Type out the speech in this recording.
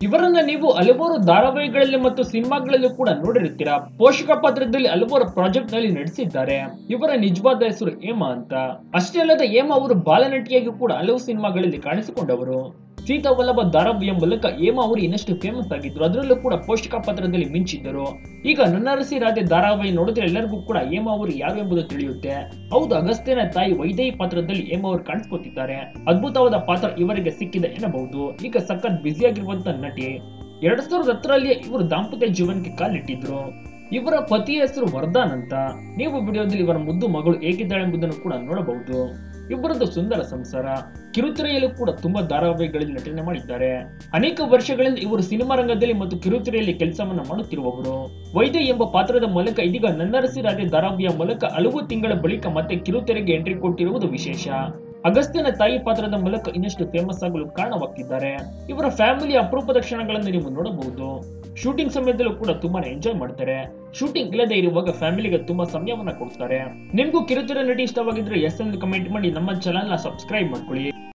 ಇವರನ್ನ ನೀವು ಹಲವಾರು ಧಾರಾವಾಹಿಗಳಲ್ಲಿ ಮತ್ತು ಸಿನಿಮಾಗಳಲ್ಲಿ ಕೂಡ ನೋಡಿರ್ತೀರಾ ಪೋಷಕ ಪಾತ್ರದಲ್ಲಿ ಹಲವಾರು ಪ್ರಾಜೆಕ್ಟ್ ನಲ್ಲಿ ನಡೆಸಿದ್ದಾರೆ ಇವರ ನಿಜವಾದ ಹೆಸರು ಹೇಮಾ ಅಂತ ಅಷ್ಟೇ ಅಲ್ಲದೆ ಹೇಮಾ ಅವರು ಬಾಲನಟಿಯಾಗಿ ಕೂಡ ಹಲವು ಸಿನಿಮಾಗಳಲ್ಲಿ ಕಾಣಿಸಿಕೊಂಡವರು ಸೀತಾ ವಲ್ಲಭ ಧಾರಾವಾಹಿಯ ಮೂಲಕ ಹೇಮಾ ಅವರು ಇನ್ನಷ್ಟು ಫೇಮಸ್ ಆಗಿದ್ರು ಅದರಲ್ಲೂ ಕೂಡ ಪೋಷಕ ಪಾತ್ರದಲ್ಲಿ ಮಿಂಚಿದ್ದರು ಈಗ ನನ್ನರಸಿ ರಾಧೆ ಧಾರಾವಾಹಿ ನೋಡಿದ್ರೆ ಎಲ್ಲರಿಗೂ ಕೂಡ ಹೇಮಾ ಅವರು ಯಾರು ಎಂಬುದು ತಿಳಿಯುತ್ತೆ ಹೌದು ಅಗಸ್ತ್ಯನ ತಾಯಿ ವೈದೇಹಿ ಪಾತ್ರದಲ್ಲಿ ಹೇಮಾ ಅವರು ಕಾಣಿಸ್ಕೊತಿದ್ದಾರೆ ಅದ್ಭುತವಾದ ಪಾತ್ರ ಇವರಿಗೆ ಸಿಕ್ಕಿದೆ ಎನ್ನಬಹುದು ಈಗ ಸಖತ್ ಬ್ಯುಸಿಯಾಗಿರುವಂತ ನಟಿ ಎರಡ್ ಸಾವಿರದ ಹತ್ತರಲ್ಲಿ ಇವರು ದಾಂಪತ್ಯ ಜೀವನಕ್ಕೆ ಕಾಲಿಟ್ಟಿದ್ರು ಇವರ ಪತಿಯ ಹೆಸರು ವರ್ಧನ್ ಅಂತ ನೀವು ವಿಡಿಯೋದಲ್ಲಿ ಇವರ ಮುದ್ದು ಮಗಳು ಹೇಗಿದ್ದಾಳೆ ಎಂಬುದನ್ನು ಕೂಡ ನೋಡಬಹುದು ಇಬ್ಬರದ್ದು ಸುಂದರ ಸಂಸಾರ ಕಿರುತೆರೆಯಲ್ಲೂ ಕೂಡ ತುಂಬಾ ಧಾರಾವಾಹಿಗಳಲ್ಲಿ ನಟನೆ ಮಾಡಿದ್ದಾರೆ ಅನೇಕ ವರ್ಷಗಳಿಂದ ಇವರು ಸಿನಿಮಾ ರಂಗದಲ್ಲಿ ಮತ್ತು ಕಿರುತೆರೆಯಲ್ಲಿ ಕೆಲಸವನ್ನ ಮಾಡುತ್ತಿರುವವರು ವೈದ್ಯ ಎಂಬ ಪಾತ್ರದ ಮೂಲಕ ಇದೀಗ ನನ್ನರಸಿ ರಾಧೆ ಧಾರಾವಾಹಿಯ ಮೂಲಕ ಹಲವು ತಿಂಗಳ ಬಳಿಕ ಮತ್ತೆ ಕಿರುತೆರೆಗೆ ಎಂಟ್ರಿ ಕೊಟ್ಟಿರುವುದು ವಿಶೇಷ ಅಗಸ್ತ್ಯನ ತಾಯಿ ಪಾತ್ರದ ಮೂಲಕ ಇನ್ನಷ್ಟು ಫೇಮಸ್ ಆಗಲು ಕಾರಣವಾಗ್ತಿದ್ದಾರೆ ಇವರ ಫ್ಯಾಮಿಲಿ ಅಪರೂಪದ ಕ್ಷಣಗಳನ್ನು ನೀವು ನೋಡಬಹುದು ಶೂಟಿಂಗ್ ಸಮಯದಲ್ಲೂ ಕೂಡ ತುಂಬಾನೇ ಎಂಜಾಯ್ ಮಾಡ್ತಾರೆ ಶೂಟಿಂಗ್ ಇಲ್ಲದೆ ಇರುವಾಗ ಫ್ಯಾಮಿಲಿಗೆ ತುಂಬಾ ಸಮಯವನ್ನ ಕೊಡ್ತಾರೆ ನಿಮ್ಗೂ ಕಿರುತೆರೆ ನಟಿ ಇಷ್ಟವಾಗಿದ್ರೆ ಎಸ್ ಎಂದು ಕಮೆಂಟ್ ಮಾಡಿ ನಮ್ಮ ಚಾನಲ್ ನ ಸಬ್ಸ್ಕ್ರೈಬ್ ಮಾಡ್ಕೊಳ್ಳಿ